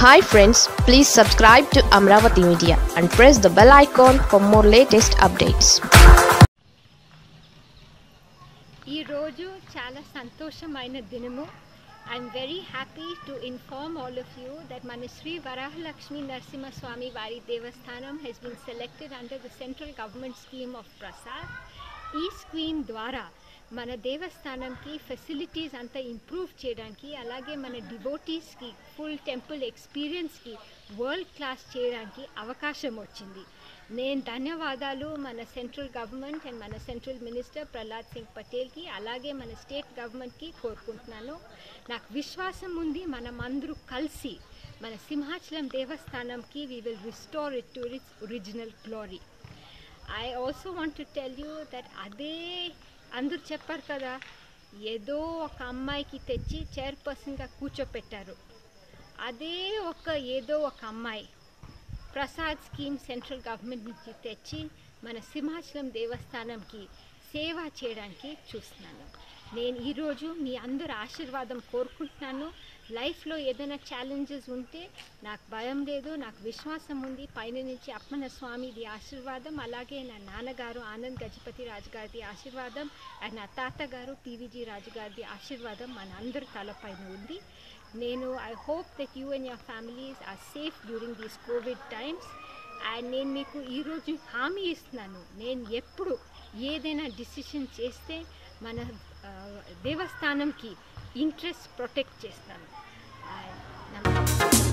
hi friends please subscribe to Amaravati media and press the bell icon for more latest updates ఈరోజు చాలా సంతోషమైన దినము I'm very happy to inform all of you that మన శ్రీ వరాహలక్ష్మి నరసింహస్వామి వారి దేవస్థానం has been selected under the central government scheme of PRASAD ఈ scheme ద్వారా మన దేవస్థానంకి ఫెసిలిటీస్ అంతా ఇంప్రూవ్ చేయడానికి అలాగే మన డివోటీస్కి ఫుల్ టెంపుల్ ఎక్స్పీరియన్స్కి వరల్డ్ క్లాస్ చేయడానికి అవకాశం వచ్చింది నేను ధన్యవాదాలు మన సెంట్రల్ గవర్నమెంట్ అండ్ మన సెంట్రల్ మినిస్టర్ ప్రహ్లాద్ సింగ్ పటేల్కి అలాగే మన స్టేట్ గవర్నమెంట్కి కోరుకుంటున్నాను నాకు విశ్వాసం ఉంది మనం అందరూ కలిసి మన సింహాచలం దేవస్థానంకి we will restore it to its original glory I also want to tell you that అదే అందరూ చెప్పారు కదా ఏదో ఒక అమ్మాయికి తెచ్చి చైర్పర్సన్గా కూర్చోపెట్టారు అదే ఒక ఏదో ఒక అమ్మాయి ప్రసాద్ స్కీమ్ సెంట్రల్ గవర్నమెంట్ నుంచి తెచ్చి మన సింహాచలం దేవస్థానంకి సేవ చేయడానికి చూస్తున్నాను నేను ఈరోజు మీ అందరి ఆశీర్వాదం కోరుకుంటున్నాను లైఫ్లో ఏదైనా ఛాలెంజెస్ ఉంటే నాకు భయం లేదు నాకు విశ్వాసం ఉంది పైన నుంచి అప్పన్న స్వామిది ఆశీర్వాదం అలాగే నా నాన్నగారు ఆనంద్ గజపతి రాజు గారిది ఆశీర్వాదం అండ్ నా తాతగారు పీవీజీ రాజు గారిది ఆశీర్వాదం మన అందరి తలపైన ఉంది నేను I hope that you and your families are safe during these COVID times and నేను మీకు ఈరోజు హామీ ఇస్తున్నాను నేను ఎప్పుడు ఏదైనా డిసిషన్ చేస్తే మన ఆ, దేవస్థానంకి ఇంట్రెస్ట్ ప్రొటెక్ట్ చేస్తాను ఆ, నమస్తే